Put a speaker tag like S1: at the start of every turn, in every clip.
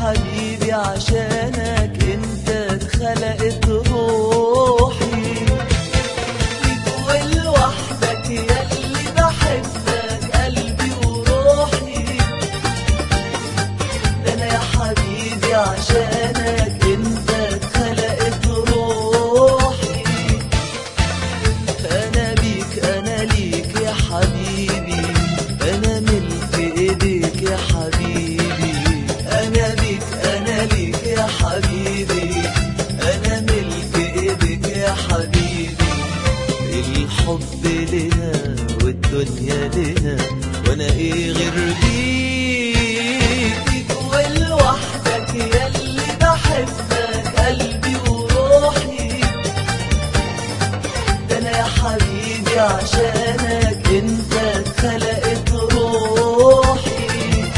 S1: حبيبي عشانك انت اتخلقت روحي ليك ولوحدك ياللي بحبك قلبي وروحي ده انا يا حبيبي عشانك انت اتخلقت روحي انا بيك انا ليك يا حبيبي انا ملك ايديك يا حبيبي انا بيك انا ليك يا حبيبي انا ملك ايديك يا حبيبي الحب لنا والدنيا لنا وانا ايه غير بيك ولوحدك ياللي بحبك قلبي وروحي ده انا يا حبيبي عشانك انت اتخلقت روحي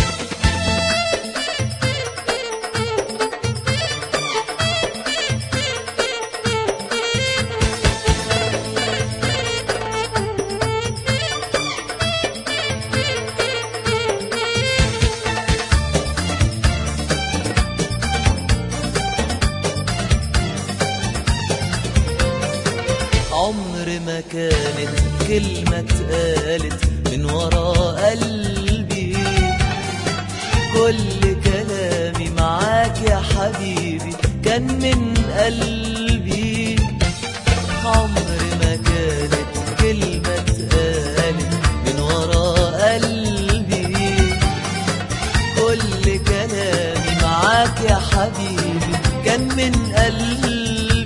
S1: عمر ما كانت كلمة اتقالت من ورا قلبي كل كلامي معاك يا حبيبي كان من قلبي عمر ما كانت كلمة اتقالت من ورا قلبي كل كلامي معاك يا حبيبي كان من قلبي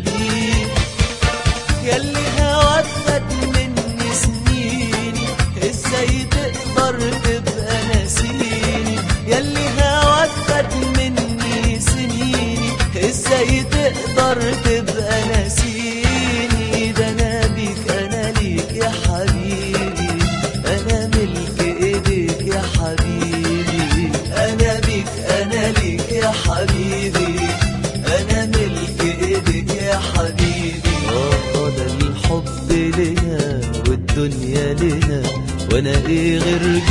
S1: ياللي هواك خد مني سنيني ازاي تقدر تبقى ناسيني ياللي هواك خد مني سنيني ازاي تقدر تبقى ناسيني ده انا بيك انا ليك يا حبيبي انا ملك ايديك يا حبيبي انا بيك انا ليك يا حبيبي انا ملك ايديك يا حبيبي اه ده الحب لنا والدنيا لنا وانا ايه غير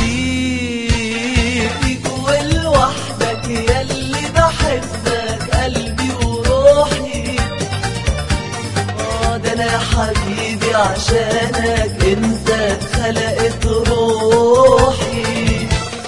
S1: بيك ولوحدك ياللي بحبك قلبي وروحي اه ده انا يا حبيبي عشانك انت اتخلقت روحي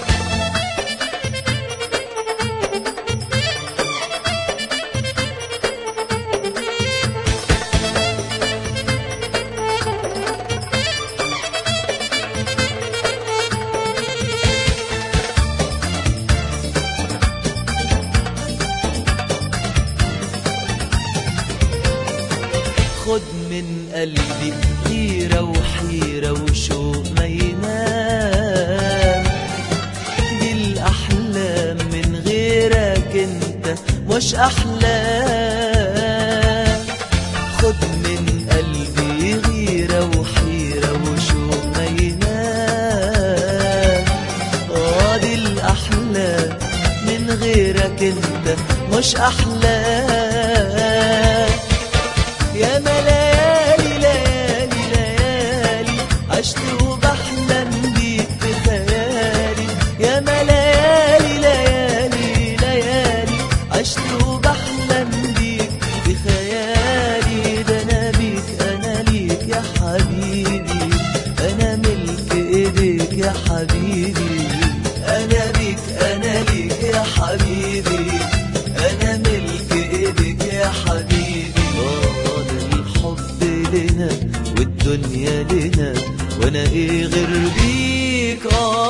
S1: خد من قلبي حيرة وحيرة وشوق ما ينام دي الأحلام من غيرك انت مش أحلام خد من قلبي غيرة وحيرة وشوق ما ينام اه دي الأحلام من غيرك انت مش أحلام يا ليالي ليالي ليالي عشت وبحلم بيك في خيالي يا ليالي ليالي ليالي عشت وبحلم بيك في خيالي ده انا بيك انا ليك يا حبيبي انا ملك ايديك يا حبيبي انا بيك انا ليك يا حبيبي انا ملك ايديك يا حبيبي اه ده الحب لنا والدنيا لنا وانا ايه غير بيك اه